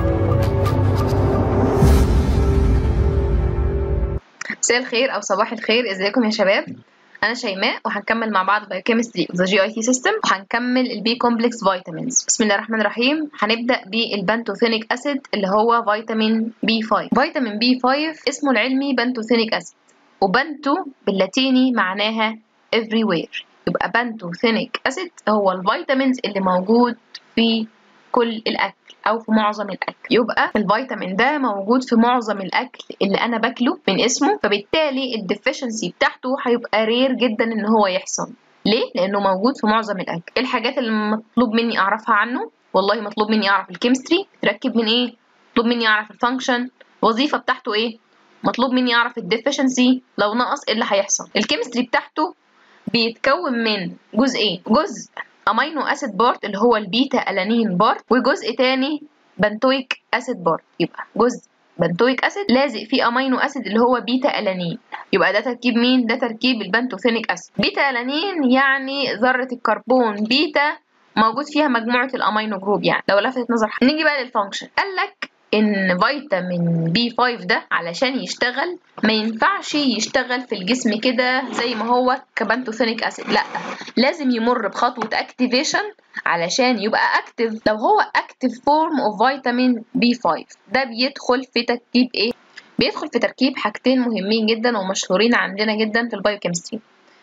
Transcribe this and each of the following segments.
مساء الخير او صباح الخير ازيكم يا شباب انا شيماء وهنكمل مع بعض بايوكيمستري اوف ذا جي اي تي سيستم وهنكمل البي كومبلكس فيتامينز بسم الله الرحمن الرحيم هنبدا بالبنتوثينيك اسيد اللي هو فيتامين بي 5 فيتامين بي 5 اسمه العلمي بنتوثينيك اسيد وبنتو باللاتيني معناها everywhere يبقى بنتوثينيك اسيد هو الفيتامينز اللي موجود في كل الاكل او في معظم الاكل يبقى الفيتامين ده موجود في معظم الاكل اللي انا باكله من اسمه فبالتالي الديفيشنسي بتاعته هيبقى رير جدا ان هو يحصل ليه لانه موجود في معظم الاكل ايه الحاجات اللي مطلوب مني اعرفها عنه والله مطلوب مني اعرف الكيمستري تركب من ايه مطلوب مني اعرف الفانكشن الوظيفه بتاعته ايه مطلوب مني اعرف الديفيشنسي لو نقص ايه اللي هيحصل الكيمستري بتاعته بيتكون من جزئين جزء امينو اسيد بارت اللي هو البيتا الانين بارت وجزء تاني بنتويك اسيد بارت يبقى جزء بنتويك اسيد لازق فيه امينو اسيد اللي هو بيتا الانين يبقى ده تركيب مين ده تركيب البنتوثينيك اسيد بيتا الانين يعني ذره الكربون بيتا موجود فيها مجموعه الامينو جروب يعني لو لفتت نظر نيجي بقى للفانكشن قال لك ان فيتامين بي 5 ده علشان يشتغل ما ينفعش يشتغل في الجسم كده زي ما هو كبنتوثينيك اسيد لا لازم يمر بخطوه اكتيفيشن علشان يبقى اكتف لو هو اكتف فورم اوف فيتامين بي 5 ده بيدخل في تركيب ايه بيدخل في تركيب حاجتين مهمين جدا ومشهورين عندنا جدا في البايوكيمستري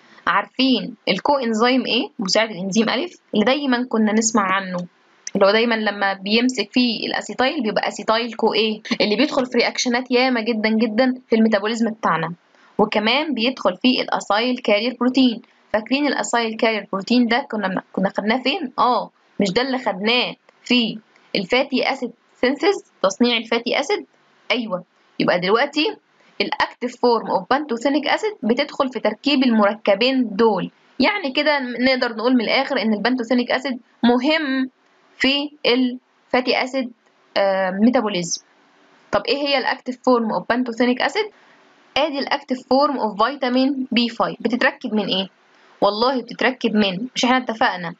عارفين الكو انزيم ايه مساعد الانزيم الف اللي دايما كنا نسمع عنه اللي هو دايما لما بيمسك فيه الاسيتايل بيبقى اسيتايل كو ايه اللي بيدخل في رياكشنات ياما جدا جدا في الميتابوليزم بتاعنا وكمان بيدخل فيه الاسايل كارير بروتين فاكرين الاسايل كارير بروتين ده كنا كنا خدناه فين اه مش ده اللي خدناه في الفاتي اسيد سينثيز تصنيع الفاتي اسيد ايوه يبقى دلوقتي الاكتيف فورم اوف بانتوثينيك اسيد بتدخل في تركيب المركبين دول يعني كده نقدر نقول من الاخر ان البانتوثينيك اسيد مهم في الفاتي اسيد ميتابوليزم طب ايه هي الاكتيف فورم اوف بانتوثينيك اسيد ادي الاكتيف فورم اوف فيتامين بي 5 بتتركب من ايه والله بتتركب من مش احنا اتفقنا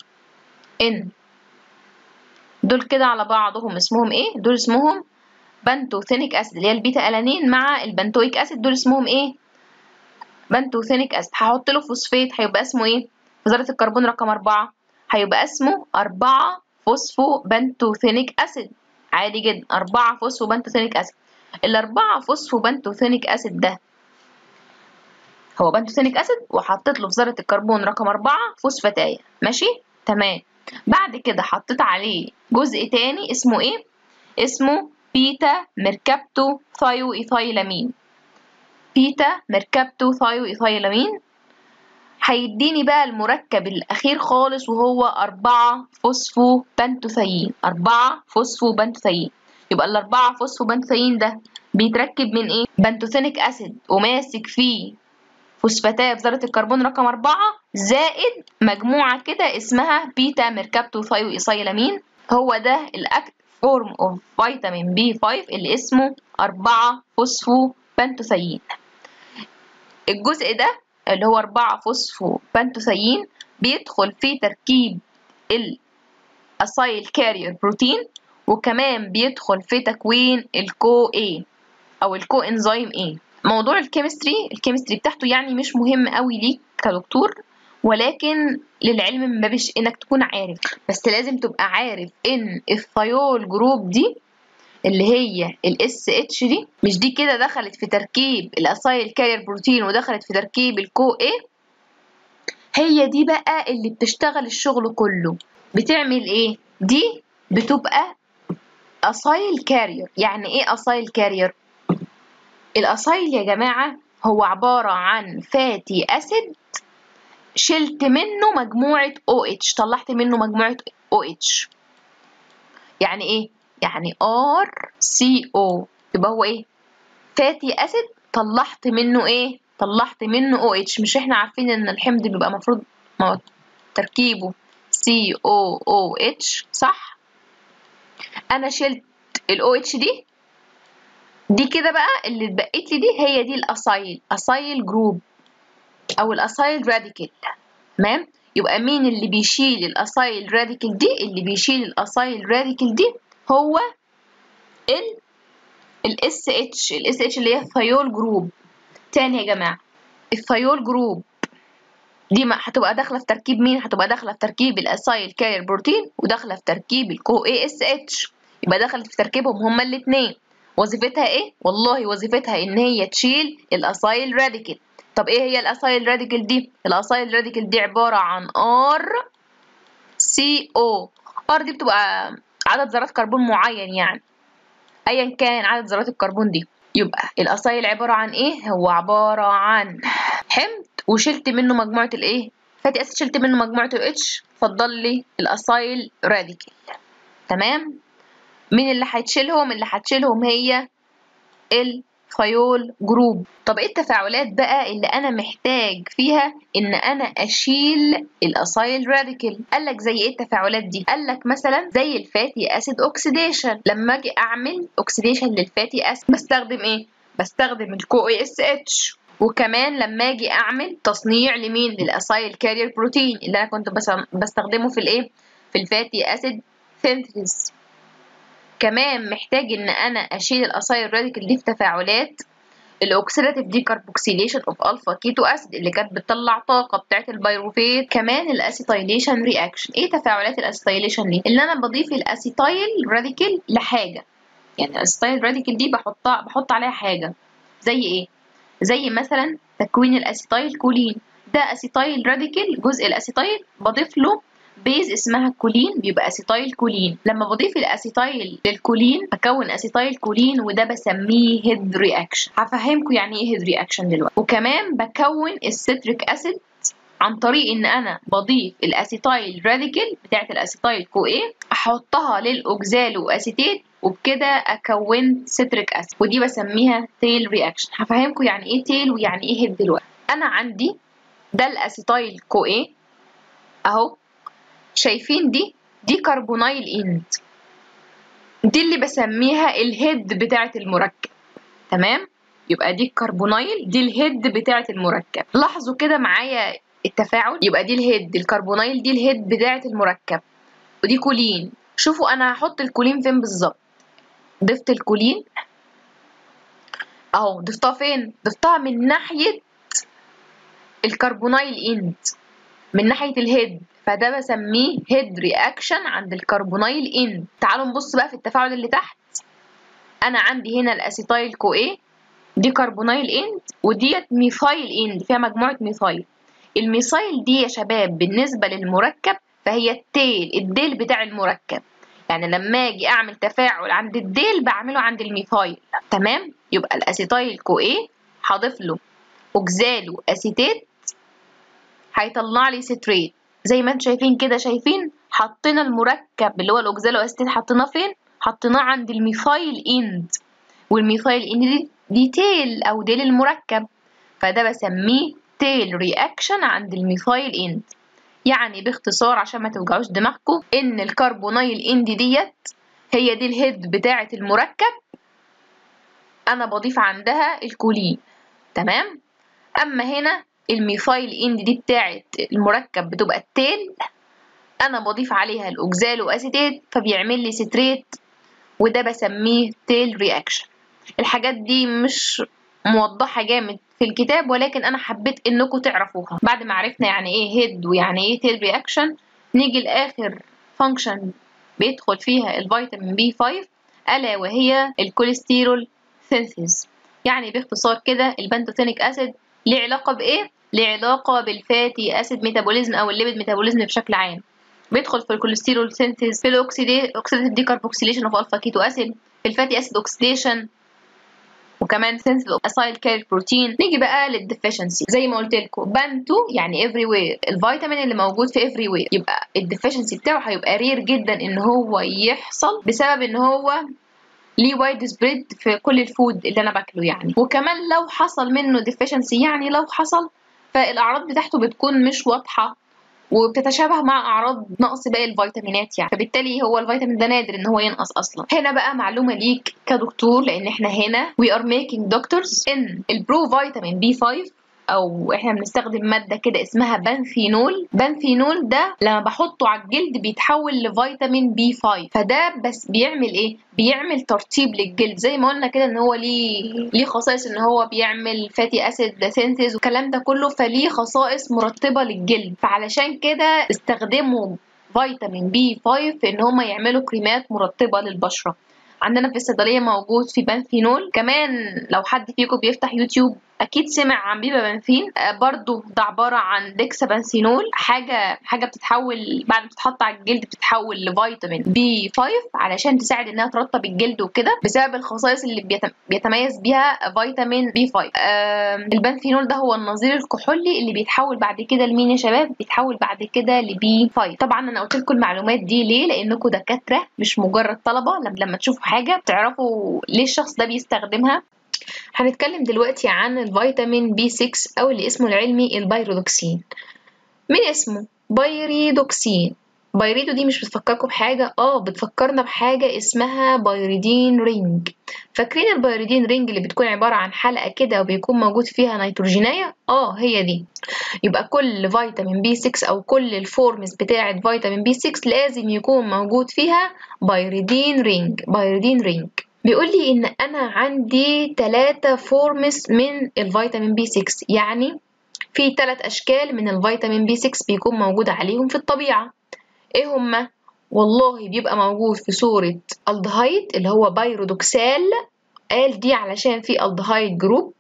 ان دول كده على بعضهم اسمهم ايه دول اسمهم بنتوثينيك اسيد اللي هي البيتا الانين مع البنتويك اسيد دول اسمهم ايه بنتوثينيك اسيد هحط له فوسفيت هيبقى اسمه ايه ذره الكربون رقم أربعة هيبقى اسمه أربعة فوسفو بنتوثينيك اسيد عادي جدا أربعة فوسفو بنتوثينيك اسيد الأربعة فوسفو بنتوثينيك اسيد ده هو بنتوثينيك اسيد وحطيت له في ذره الكربون رقم أربعة فوسفاتاية ماشي تمام بعد كده حطيت عليه جزء تاني اسمه ايه اسمه بيتا ميركابتو ثايو ايثايلامين بيتا ميركابتو ثايو ايثايلامين هيديني بقى المركب الأخير خالص وهو أربعة فوسفو بنتوثيين أربعة فوسفو بنتوثيين يبقى الأربعة فوسفو بنتوثيين ده بيتركب من إيه؟ بنتوثينيك أسيد وماسك فيه فوسفاتات في ذرة الكربون رقم أربعة زائد مجموعة كده اسمها بيتا ميركابتو ثايو إيثايلامين هو ده الأكت فورم أوف فيتامين بي 5 اللي اسمه أربعة فوسفو بنتوثيين الجزء ده اللي هو 4 فوسفو بنتوثيين بيدخل في تركيب الاسايل كارير بروتين وكمان بيدخل في تكوين الكو اي او الكو انزيم اي موضوع الكيمستري الكيمستري بتاعته يعني مش مهم قوي ليك كدكتور ولكن للعلم من باب انك تكون عارف بس لازم تبقى عارف ان الثيول جروب دي اللي هي الاس اتش دي مش دي كده دخلت في تركيب الاسايل كارير بروتين ودخلت في تركيب الكو ايه هي دي بقى اللي بتشتغل الشغل كله بتعمل ايه دي بتبقى اسايل كارير يعني ايه اسايل كارير الاسايل يا جماعه هو عباره عن فاتي اسيد شلت منه مجموعه او اتش طلعت منه مجموعه او اتش يعني ايه يعني ار سي او يبقى هو ايه فاتي اسيد طلعت منه ايه طلعت منه او اتش مش احنا عارفين ان الحمض بيبقى مفروض تركيبه سي او او اتش صح انا شلت الاو اتش دي دي كده بقى اللي اتبقت لي دي هي دي الاسايل اسايل جروب او الاسايل راديكال تمام يبقى مين اللي بيشيل الاسايل راديكال دي اللي بيشيل الاسايل راديكال دي هو ال الاس اتش الاس اتش اللي هي الثيول جروب تاني يا جماعه الثيول جروب دي ما هتبقى داخله في تركيب مين هتبقى داخله في تركيب الاسايل كارير بروتين وداخله في تركيب الكو اي اس اتش يبقى دخلت في تركيبهم هما الاثنين وظيفتها ايه والله وظيفتها ان هي تشيل الاسايل راديكال طب ايه هي الاسايل راديكال دي الاسايل راديكال دي عباره عن ار سي او ار دي بتبقى عدد ذرات كربون معين يعني ايا كان عدد ذرات الكربون دي يبقى الاسايل عباره عن ايه هو عباره عن حمض وشلت منه مجموعه الايه فاتي اسيد شلت منه مجموعه الاتش فضل لي الاسايل راديكال تمام مين اللي هتشيلهم اللي هتشيلهم هي الفيول جروب طب ايه التفاعلات بقى اللي انا محتاج فيها ان انا اشيل الاسايل راديكال قال لك زي ايه التفاعلات دي قال لك مثلا زي الفاتي اسيد اوكسيديشن لما اجي اعمل اوكسيديشن للفاتي اسيد بستخدم ايه بستخدم الكو اي اس اتش وكمان لما اجي اعمل تصنيع لمين للاسايل كارير بروتين اللي انا كنت بستخدمه في الايه في الفاتي اسيد سينثيسيس كمان محتاج ان انا اشيل الاسايل راديكال دي في تفاعلات الاوكسيداتيف ديكربوكسيليشن اوف الفا كيتو اسيد اللي كانت بتطلع طاقه بتاعه البيروفيت كمان الاسيتايليشن رياكشن ايه تفاعلات الاسيتايليشن دي اللي انا بضيف الاسيتايل راديكال لحاجه يعني الاسيتايل راديكال دي بحطها بحط عليها حاجه زي ايه زي مثلا تكوين الاسيتايل كولين ده اسيتايل راديكال جزء الاسيتايل بضيف له بيز اسمها كولين بيبقى اسيتايل كولين لما بضيف الاسيتايل للكولين بكون اسيتايل كولين وده بسميه هيد رياكشن هفهمكم يعني ايه هيد رياكشن دلوقتي وكمان بكون الستريك اسيد عن طريق ان انا بضيف الاسيتايل راديكال بتاعت الاسيتايل كو ايه احطها للاوكزالو اسيتيت وبكده اكون ستريك اسيد ودي بسميها تيل رياكشن هفهمكم يعني ايه تيل ويعني ايه هيد دلوقتي انا عندي ده الاسيتايل كو ايه اهو شايفين دي دي كربونايل اند دي اللي بسميها الهيد بتاعة المركب تمام يبقى دي الكربونايل دي الهيد بتاعة المركب لاحظوا كده معايا التفاعل يبقى دي الهيد الكربونايل دي الهيد بتاعة المركب ودي كولين شوفوا انا هحط الكولين فين بالظبط ضفت الكولين اهو ضفتها فين ضفتها من ناحية الكربونايل اند من ناحية الهيد فده بسميه هيد رياكشن عند الكربونايل اند تعالوا نبص بقى في التفاعل اللي تحت انا عندي هنا الاسيتايل كو ايه دي كربونايل اند وديت ميثايل اند فيها مجموعه ميثايل الميثايل دي يا شباب بالنسبه للمركب فهي التيل الديل بتاع المركب يعني لما اجي اعمل تفاعل عند الديل بعمله عند الميثايل تمام يبقى الاسيتايل كو ايه هضيف له اوكزالو اسيتيت هيطلع لي ستريت زي ما انتم شايفين كده شايفين حطينا المركب اللي هو الاوكزالو اسيتيت حطيناه فين حطيناه عند الميثايل اند والميثايل اند دي, دي تيل او ديل المركب فده بسميه تيل رياكشن عند الميثايل اند يعني باختصار عشان ما توجعوش دماغكم ان الكربونايل اند ديت هي دي الهيد بتاعه المركب انا بضيف عندها الكولين تمام اما هنا الميثايل اند دي بتاعه المركب بتبقى التيل انا بضيف عليها الاوكزالو اسيتيت فبيعمل لي ستريت وده بسميه تيل رياكشن الحاجات دي مش موضحة جامد في الكتاب ولكن انا حبيت انكم تعرفوها بعد ما عرفنا يعني ايه هيد ويعني ايه تيل رياكشن نيجي لاخر فانكشن بيدخل فيها الفيتامين بي 5 الا وهي الكوليسترول سينثيز يعني باختصار كده البنتوثينيك اسيد ليه علاقة بايه ليه علاقة بالفاتي اسيد ميتابوليزم او الليبيد ميتابوليزم بشكل عام بيدخل في الكوليسترول سينثيز في الاوكسيديتيف ديكربوكسيليشن اوف الفا كيتو اسيد في الفاتي اسيد اوكسيديشن وكمان سينثيز اوف اسايل كاري بروتين نيجي بقى للديفيشنسي زي ما قلت لكم بانتو يعني افري وير الفيتامين اللي موجود في افري وير يبقى الديفيشنسي بتاعه هيبقى رير جدا ان هو يحصل بسبب ان هو ليه وايد سبريد في كل الفود اللي انا باكله يعني وكمان لو حصل منه ديفيشنسي يعني لو حصل فالاعراض بتاعته بتكون مش واضحه وبتتشابه مع اعراض نقص باقي الفيتامينات يعني فبالتالي هو الفيتامين ده نادر ان هو ينقص اصلا هنا بقى معلومه ليك كدكتور لان احنا هنا we are making doctors ان البرو فيتامين بي 5 او احنا بنستخدم ماده كده اسمها بانثينول بانثينول ده لما بحطه على الجلد بيتحول لفيتامين بي 5 فده بس بيعمل ايه بيعمل ترطيب للجلد زي ما قلنا كده ان هو ليه ليه خصائص ان هو بيعمل فاتي اسيد سينثيز والكلام ده كله فليه خصائص مرطبه للجلد فعلشان كده استخدموا فيتامين بي 5 في ان هم يعملوا كريمات مرطبه للبشره عندنا في الصيدليه موجود في بانثينول كمان لو حد فيكم بيفتح يوتيوب اكيد سمع عن بيبا بنفين آه برضو ده عباره عن ديكسا بنسينول حاجه حاجه بتتحول بعد ما تتحط على الجلد بتتحول لفيتامين بي 5 علشان تساعد انها ترطب الجلد وكده بسبب الخصائص اللي بيتم بيتميز بيها فيتامين بي 5 آه البنفينول ده هو النظير الكحولي اللي بيتحول بعد كده لمين يا شباب بيتحول بعد كده لبي 5 طبعا انا قلت لكم المعلومات دي ليه لانكم دكاتره مش مجرد طلبه لما تشوفوا حاجه تعرفوا ليه الشخص ده بيستخدمها هنتكلم دلوقتي عن الفيتامين بي 6 او اللي اسمه العلمي البيرودوكسين من اسمه بايريدوكسين بايريدو دي مش بتفكركم بحاجة اه بتفكرنا بحاجة اسمها بايريدين رينج فاكرين البايريدين رينج اللي بتكون عبارة عن حلقة كده وبيكون موجود فيها نيتروجينية اه هي دي يبقى كل فيتامين بي 6 او كل الفورمز بتاعة فيتامين بي 6 لازم يكون موجود فيها بايريدين رينج بايريدين رينج بيقول لي ان انا عندي ثلاثة فورمز من الفيتامين بي 6 يعني في ثلاث اشكال من الفيتامين بي 6 بيكون موجود عليهم في الطبيعة ايه هما والله بيبقى موجود في صورة الدهايد اللي هو بايرودوكسال قال دي علشان في الدهايد جروب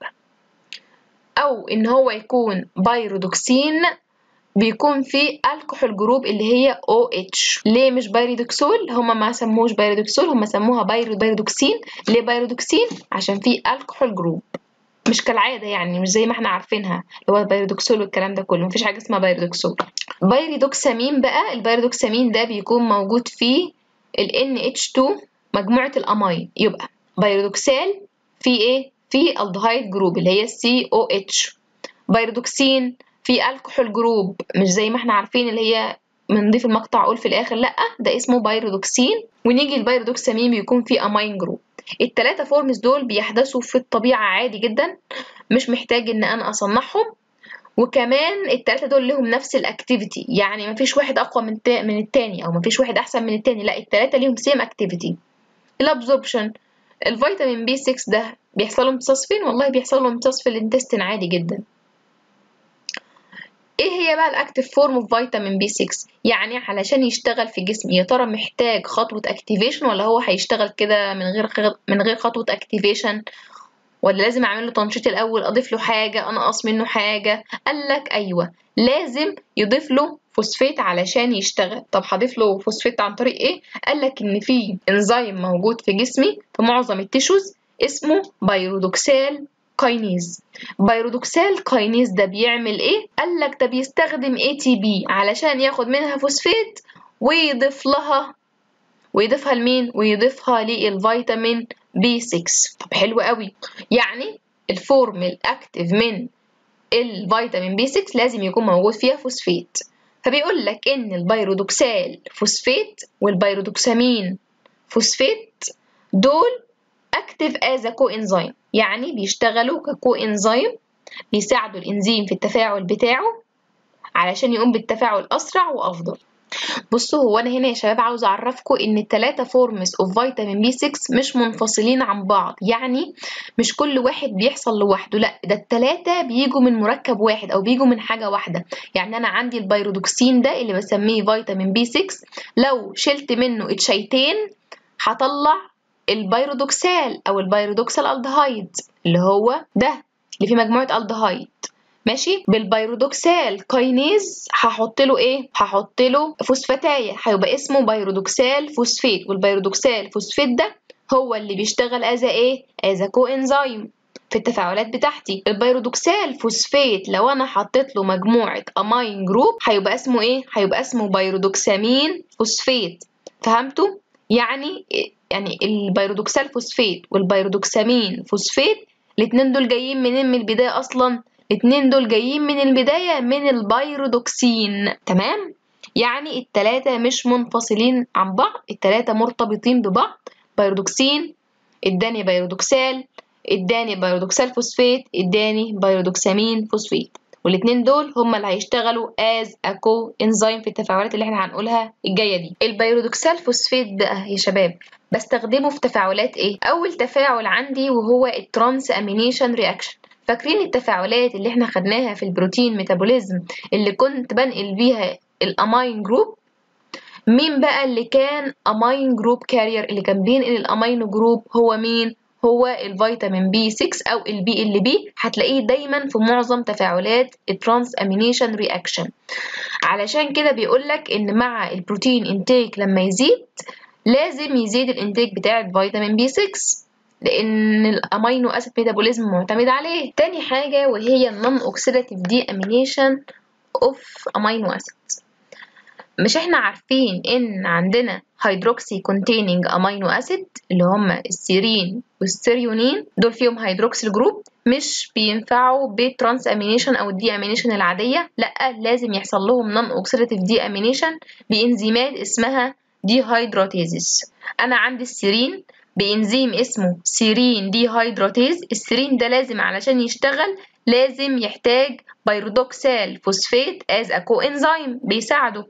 او ان هو يكون بايرودوكسين بيكون في الكحول جروب اللي هي OH ليه مش بايرودوكسول هما ما سموش بايرودوكسول هما سموها بايرو بايرودوكسين ليه بايرودوكسين عشان في الكحول جروب مش كالعاده يعني مش زي ما احنا عارفينها اللي هو البيرودوكسول والكلام ده كله مفيش حاجه اسمها بايرودوكسول بايرودوكسامين بقى البيرودوكسامين ده بيكون موجود في ال NH2 مجموعه الامين يبقى بايرودوكسال في ايه في الدهايد جروب اللي هي COH بايرودوكسين في الكحول جروب مش زي ما احنا عارفين اللي هي بنضيف المقطع اقول في الاخر لا ده اسمه بايرودوكسين ونيجي البيرودوكسامين بيكون فيه امين جروب التلاتة فورمز دول بيحدثوا في الطبيعة عادي جدا مش محتاج ان انا اصنعهم وكمان التلاتة دول لهم نفس الاكتيفيتي يعني مفيش واحد اقوى من من التاني او مفيش واحد احسن من التاني لا التلاتة ليهم سيم اكتيفيتي الابزوربشن الفيتامين بي 6 ده بيحصل له امتصاص فين والله بيحصل له امتصاص في الانتستين عادي جدا ايه هي بقى الاكتيف فورم اوف فيتامين بي 6 يعني علشان يشتغل في جسمي يا ترى محتاج خطوه اكتيفيشن ولا هو هيشتغل كده من غير من غير خطوه اكتيفيشن ولا لازم اعمل له تنشيط الاول اضيف له حاجه انقص منه حاجه قال لك ايوه لازم يضيف له فوسفات علشان يشتغل طب هضيف له فوسفات عن طريق ايه قال لك ان في انزيم موجود في جسمي في معظم التيشوز اسمه بايرودوكسال كاينيز بايرودوكسال كاينيز ده بيعمل ايه قال لك ده بيستخدم اي تي بي علشان ياخد منها فوسفات ويضيف لها ويضيفها لمين ويضيفها للفيتامين بي 6 طب حلو قوي يعني الفورم الاكتيف من الفيتامين بي 6 لازم يكون موجود فيها فوسفات فبيقول لك ان البيرودوكسال فوسفات والبيرودوكسامين فوسفات دول active as a coenzyme يعني بيشتغلوا ككو انزيم بيساعدوا الانزيم في التفاعل بتاعه علشان يقوم بالتفاعل اسرع وافضل بصوا هو انا هنا يا شباب عاوز اعرفكم ان الثلاثه فورمز اوف فيتامين بي 6 مش منفصلين عن بعض يعني مش كل واحد بيحصل لوحده لا ده الثلاثه بيجوا من مركب واحد او بيجوا من حاجه واحده يعني انا عندي البيرودوكسين ده اللي بسميه فيتامين بي 6 لو شلت منه اتشيتين هطلع البيرودوكسال او البيرودوكسال الدهايد اللي هو ده اللي فيه مجموعه الدهايد ماشي بالبيرودوكسال كاينيز هحط له ايه هحط له فوسفاتايه هيبقى اسمه بيرودوكسال فوسفات والبيرودوكسال فوسفات ده هو اللي بيشتغل از ايه از كو انزيم في التفاعلات بتاعتي البيرودوكسال فوسفات لو انا حطيت له مجموعه امين جروب هيبقى اسمه ايه هيبقى اسمه بيرودوكسامين فوسفات فهمتوا يعني يعني البيرودوكسال فوسفات والبيرودوكسامين فوسفات الاتنين دول جايين منين من البداية أصلا الاتنين دول جايين من البداية من البيرودوكسين تمام يعني التلاتة مش منفصلين عن بعض التلاتة مرتبطين ببعض بيرودوكسين اداني بيرودوكسال اداني بايرودوكسال فوسفات اداني بايرودوكسامين فوسفات والاتنين دول هما اللي هيشتغلوا از اكو انزيم في التفاعلات اللي احنا هنقولها الجايه دي البيرودوكسال فوسفات بقى يا شباب بستخدمه في تفاعلات ايه اول تفاعل عندي وهو الترانس امينيشن رياكشن فاكرين التفاعلات اللي احنا خدناها في البروتين ميتابوليزم اللي كنت بنقل بيها الامين جروب مين بقى اللي كان امين جروب كارير اللي كان بينقل الامينو جروب هو مين هو الفيتامين بي 6 او البي ال بي هتلاقيه دايما في معظم تفاعلات الترانس امينيشن رياكشن علشان كده بيقولك ان مع البروتين انتيك لما يزيد لازم يزيد الانتيك بتاع الفيتامين بي 6 لان الامينو اسيد ميتابوليزم معتمد عليه تاني حاجه وهي النون اوكسيداتيف دي امينيشن اوف امينو اسيد مش احنا عارفين ان عندنا هيدروكسي كونتيننج امينو اسيد اللي هما السيرين والستيريونين دول فيهم هيدروكسيل جروب مش بينفعوا بالترانس امينيشن او الدي امينيشن العاديه لا لازم يحصل لهم نون اوكسيداتيف دي امينيشن بانزيمات اسمها دي هيدراتيزيس انا عندي السيرين بانزيم اسمه سيرين دي هيدراتيز السيرين ده لازم علشان يشتغل لازم يحتاج بيرودوكسال فوسفات از اكو انزيم بيساعده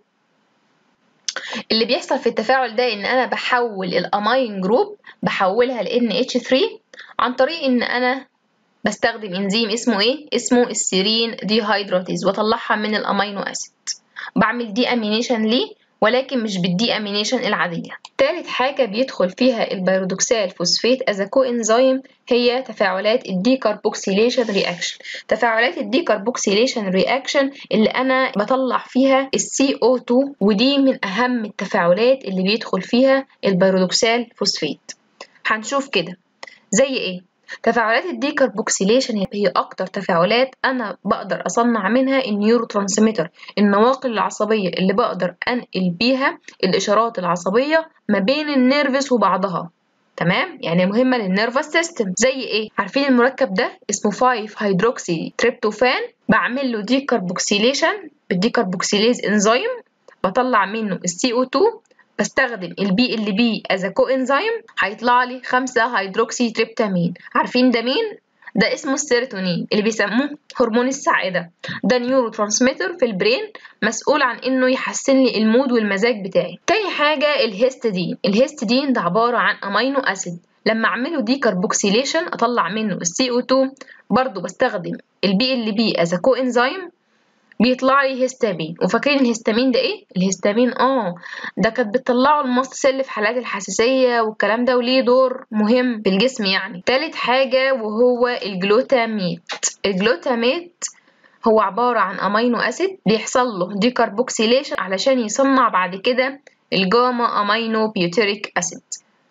اللي بيحصل في التفاعل ده ان انا بحول الامين جروب بحولها ل NH3 عن طريق ان انا بستخدم انزيم اسمه ايه اسمه السيرين دي هيدراتيز واطلعها من الامينو اسيد بعمل دي امينيشن ليه ولكن مش بالدي امينيشن العادية تالت حاجة بيدخل فيها البيرودوكسال فوسفات از كو انزيم هي تفاعلات الديكربوكسيليشن رياكشن تفاعلات الديكربوكسيليشن رياكشن اللي انا بطلع فيها السي او 2 ودي من اهم التفاعلات اللي بيدخل فيها البيرودوكسال فوسفات هنشوف كده زي ايه تفاعلات الديكربوكسيليشن هي اكتر تفاعلات انا بقدر اصنع منها النيورو ترانسميتر النواقل العصبيه اللي بقدر انقل بيها الاشارات العصبيه ما بين النيرفس وبعضها تمام يعني مهمه للنيرفس سيستم زي ايه عارفين المركب ده اسمه 5 هيدروكسي تريبتوفان بعمل له ديكربوكسيليشن بالديكربوكسيليز انزيم بطلع منه السي او 2 بستخدم البي ال بي از كو انزيم هيطلع لي 5 هيدروكسي تريبتامين عارفين ده مين ده اسمه السيروتونين اللي بيسموه هرمون السعادة ده نيورو ترانسميتر في البرين مسؤول عن انه يحسن لي المود والمزاج بتاعي تاني حاجة الهيستidine الهيستidine ده عبارة عن امينو اسيد لما اعمله دي كربوكسيليشن اطلع منه السي او 2 برضو بستخدم البي ال بي از كو انزيم بيطلع لي هيستامين وفاكرين الهيستامين ده ايه الهيستامين اه ده كانت بتطلعه الماست سيل في حالات الحساسيه والكلام ده وليه دور مهم في الجسم يعني تالت حاجه وهو الجلوتاميت الجلوتاميت هو عبارة عن أمينو أسيد بيحصل له ديكربوكسيليشن علشان يصنع بعد كده الجاما أمينو بيوتيريك أسيد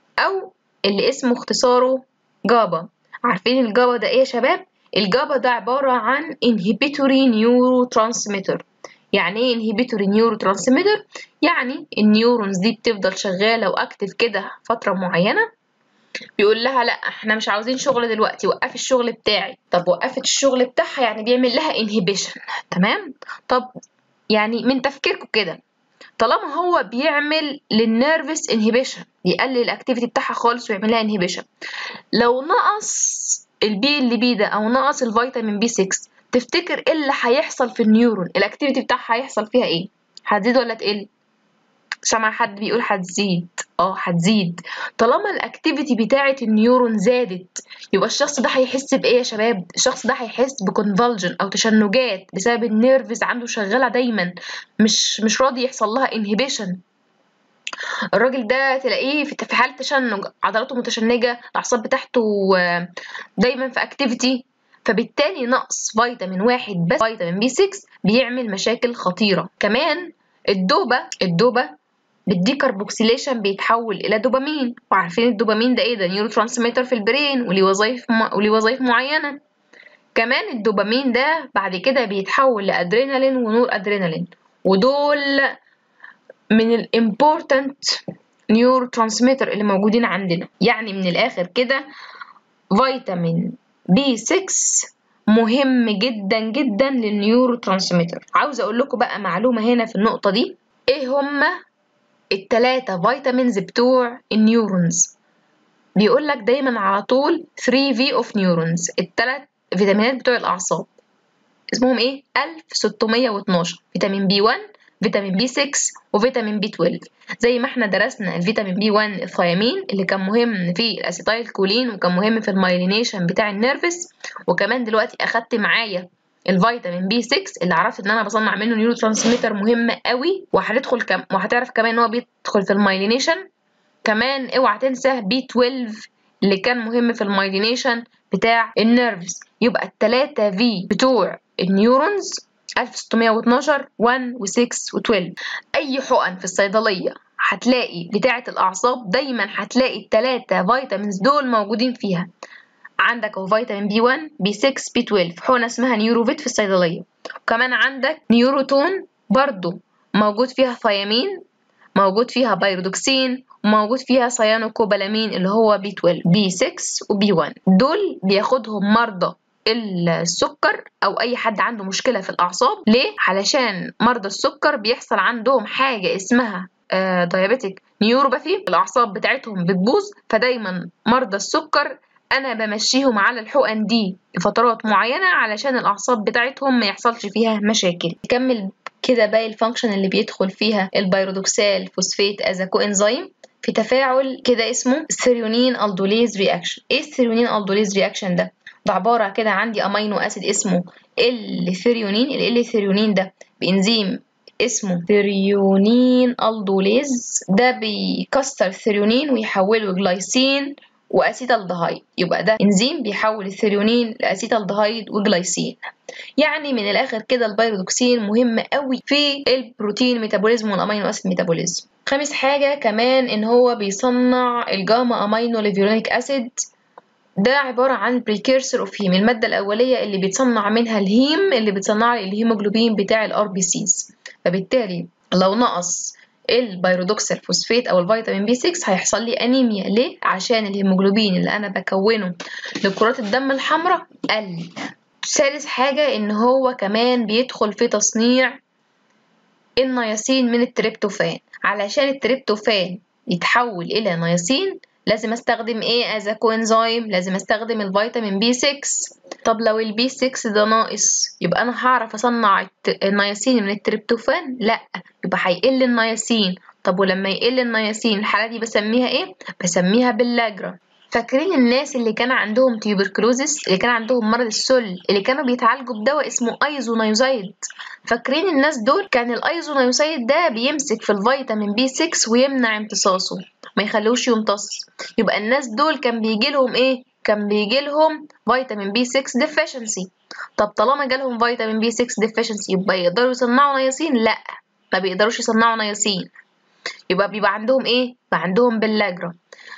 أو اللي اسمه اختصاره جابا عارفين الجابا ده إيه يا شباب؟ الجابا ده عبارة عن inhibitory neurotransmitter يعني ايه inhibitory neurotransmitter؟ يعني النيورونز دي بتفضل شغالة وأكتف كده فترة معينة بيقول لها لا احنا مش عاوزين شغل دلوقتي وقفي الشغل بتاعي طب وقفت الشغل بتاعها يعني بيعمل لها inhibition تمام طب يعني من تفكيركم كده طالما هو بيعمل للنيرفس انهبيشن بيقلل الاكتيفيتي بتاعها خالص ويعمل لها انهبيشن لو نقص البي اللي بي ده او نقص الفيتامين بي 6 تفتكر ايه اللي هيحصل في النيورون الاكتيفيتي بتاعها هيحصل فيها ايه هتزيد ولا تقل سمع حد بيقول هتزيد اه هتزيد طالما الاكتيفيتي بتاعه النيورون زادت يبقى الشخص ده هيحس بايه يا شباب الشخص ده هيحس بكونفولجن او تشنجات بسبب النيرفز عنده شغاله دايما مش مش راضي يحصل لها انهبيشن الراجل ده تلاقيه في حالة تشنج عضلاته متشنجة الأعصاب بتاعته دايما في اكتيفيتي فبالتالي نقص فيتامين واحد بس فيتامين بي 6 بيعمل مشاكل خطيرة كمان الدوبة الدوبة بالديكربوكسيليشن بيتحول إلى دوبامين وعارفين الدوبامين ده إيه ده نيورو ترانسميتر في البرين وليه وظايف م... وليه وظايف معينة كمان الدوبامين ده بعد كده بيتحول لأدرينالين ونور أدرينالين ودول من الامبورتنت نيورو ترانسميتر اللي موجودين عندنا يعني من الاخر كده فيتامين بي 6 مهم جدا جدا للنيورو ترانسميتر عاوزه اقول لكم بقى معلومه هنا في النقطه دي ايه هما التلاتة فيتامينز بتوع النيورونز بيقول لك دايما على طول 3 في اوف نيورونز الثلاث فيتامينات بتوع الاعصاب اسمهم ايه 1612 فيتامين بي 1 فيتامين بي 6 وفيتامين بي 12 زي ما احنا درسنا الفيتامين بي 1 الثيامين اللي كان مهم في الاسيتايل كولين وكان مهم في المايلينيشن بتاع النيرفس وكمان دلوقتي اخدت معايا الفيتامين بي 6 اللي عرفت ان انا بصنع منه نيورو ترانسميتر مهم قوي وهتدخل كم وهتعرف كمان ان هو بيدخل في المايلينيشن كمان اوعى تنسى بي 12 اللي كان مهم في المايلينيشن بتاع النيرفز يبقى التلاتة في بتوع النيورونز 1612 1 و6 و12 اي حقن في الصيدليه هتلاقي بتاعه الاعصاب دايما هتلاقي التلاتة فيتامينز دول موجودين فيها عندك اهو فيتامين بي 1 بي 6 بي 12 حقنه اسمها نيوروفيت في الصيدليه وكمان عندك نيوروتون برضو موجود فيها ثيامين موجود فيها بايرودوكسين وموجود فيها سيانوكوبالامين اللي هو بي 12 بي 6 وبي 1 دول بياخدهم مرضى السكر او اي حد عنده مشكله في الاعصاب ليه علشان مرضى السكر بيحصل عندهم حاجه اسمها دايابيتيك نيوروباثي الاعصاب بتاعتهم بتبوظ فدايما مرضى السكر انا بمشيهم على الحقن دي لفترات معينه علشان الاعصاب بتاعتهم ما يحصلش فيها مشاكل نكمل كده باقي الفانكشن اللي بيدخل فيها البيرودوكسال فوسفيت از كو انزيم في تفاعل كده اسمه ثيريونين الدوليز رياكشن ايه الثيريونين الدوليز رياكشن ده ده عباره كده عندي امينو اسيد اسمه الثيريونين الثيريونين ده بانزيم اسمه ثيريونين الدوليز ده بيكسر الثيريونين ويحوله جلايسين واسيتالدهايد يبقى ده انزيم بيحول الثيريونين لاسيتالدهايد وجلايسين يعني من الاخر كده البيرودوكسين مهم قوي في البروتين ميتابوليزم والامينو اسيد ميتابوليزم خامس حاجه كمان ان هو بيصنع الجاما امينو ليفيرونيك اسيد ده عبارة عن precursor of heme المادة الأولية اللي بيتصنع منها الهيم اللي بتصنع لي الهيموجلوبين بتاع الار بي سيز فبالتالي لو نقص البيرودوكسال فوسفات او الفيتامين بي 6 هيحصل لي انيميا ليه عشان الهيموجلوبين اللي انا بكونه لكرات الدم الحمراء قل ثالث حاجة ان هو كمان بيدخل في تصنيع النياسين من التريبتوفان علشان التريبتوفان يتحول الى نياسين لازم استخدم ايه از كوانزيم لازم استخدم الفيتامين بي 6 طب لو البي 6 ده ناقص يبقى انا هعرف اصنع النياسين من التريبتوفان لا يبقى هيقل النياسين طب ولما يقل النياسين الحاله دي بسميها ايه بسميها باللاجرا فاكرين الناس اللي كان عندهم تيوبركلوزس اللي كان عندهم مرض السل اللي كانوا بيتعالجوا بدواء اسمه ايزونايوزايد فاكرين الناس دول كان الايزونايوزايد ده بيمسك في الفيتامين بي 6 ويمنع امتصاصه ما يخلوش يمتص يبقى الناس دول كان بيجي لهم ايه كان بيجي لهم فيتامين بي 6 ديفيشنسي طب طالما جالهم فيتامين بي 6 ديفيشنسي يبقى يقدروا يصنعوا نياسين لا ما بيقدروش يصنعوا نياسين يبقى بيبقى عندهم ايه بيبقى عندهم باللاجرا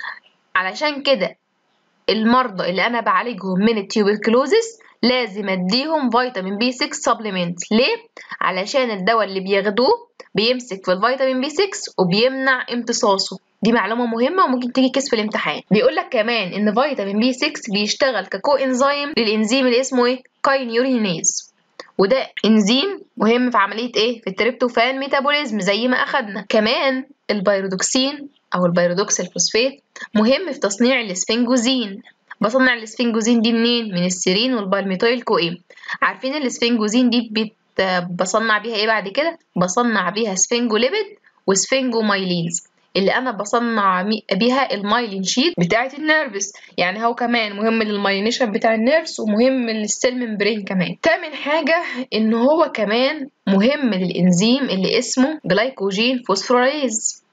علشان كده المرضى اللي انا بعالجهم من التيوبركلوزس لازم اديهم فيتامين بي 6 سبلمنت ليه علشان الدواء اللي بياخدوه بيمسك في الفيتامين بي 6 وبيمنع امتصاصه دي معلومة مهمة وممكن تيجي كيس في الامتحان بيقول لك كمان ان فيتامين بي 6 بيشتغل ككو انزيم للانزيم اللي اسمه ايه كاينيورينيز وده انزيم مهم في عملية ايه في التريبتوفان ميتابوليزم زي ما اخدنا كمان البيرودوكسين او البيرودوكسيل فوسفات مهم في تصنيع الاسفنجوزين بصنع الاسفنجوزين دي منين من السيرين والبالميتويل كوين عارفين الاسفنجوزين دي بت... بصنع بيها ايه بعد كده بصنع بيها سفنجوليبيد وسفنجومايلينز اللي انا بصنع بيها المايلين شيت بتاعه النيرفس يعني هو كمان مهم للمايلينيشن بتاع النيرفس ومهم للسيل ممبرين كمان تامن حاجه ان هو كمان مهم للانزيم اللي اسمه جلايكوجين فوسفوريز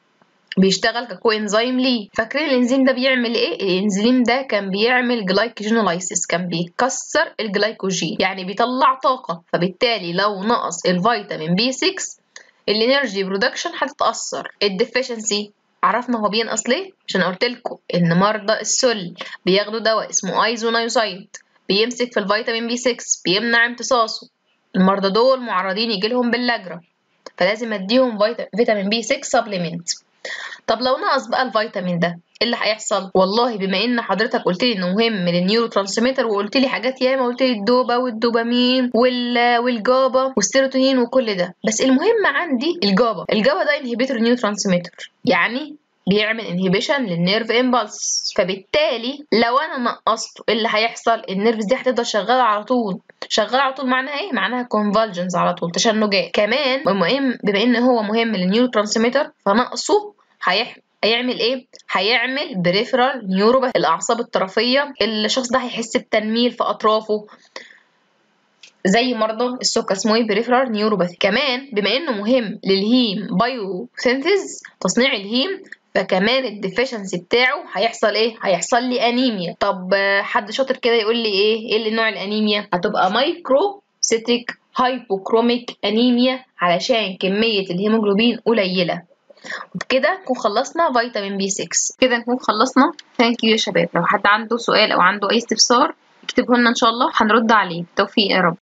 بيشتغل ككو انزيم ليه فاكرين الانزيم ده بيعمل ايه الانزيم ده كان بيعمل جلايكوجينولايسيس كان بيكسر الجلايكوجين يعني بيطلع طاقه فبالتالي لو نقص الفيتامين بي 6 الانرجي برودكشن هتتاثر الديفيشنسي عرفنا هو بينقص ليه عشان قلت لكم ان مرضى السل بياخدوا دواء اسمه ايزونايوسايد بيمسك في الفيتامين بي 6 بيمنع امتصاصه المرضى دول معرضين يجيلهم باللاجرا فلازم اديهم فيتامين بي 6 سبلمنت طب لو نقص بقى الفيتامين ده ايه اللي هيحصل والله بما ان حضرتك قلت لي انه مهم للنيورو ترانسميتر وقلت لي حاجات ياما قلت لي الدوبا والدوبامين وال... والجابا والسيروتونين وكل ده بس المهم عندي الجابا الجابا ده انهبيتور نيورو ترانسميتر يعني بيعمل انهبيشن للنيرف امبلس فبالتالي لو انا نقصته ايه اللي هيحصل النيرفز دي هتفضل شغاله على طول شغاله على طول معناها ايه معناها كونفالجنز على طول تشنجات كمان مهم بما ان هو مهم للنيورو ترانسميتر فنقصه هيح... هيعمل ايه؟ هيعمل بريفرال نيوروباث الاعصاب الطرفيه الشخص ده هيحس بتنميل في اطرافه زي مرضى السكر اسمه ايه بريفرال نيوروباثي كمان بما انه مهم للهيم بايوسينثيز تصنيع الهيم فكمان الديفيشنسي بتاعه هيحصل ايه هيحصل لي انيميا طب حد شاطر كده يقول لي ايه ايه اللي نوع الانيميا هتبقى مايكرو سيتيك هايبوكروميك انيميا علشان كميه الهيموجلوبين قليله وبكده نكون خلصنا فيتامين بي 6 كده نكون خلصنا ثانك يو يا شباب لو حد عنده سؤال او عنده اي استفسار يكتبه لنا ان شاء الله هنرد عليه بالتوفيق يا رب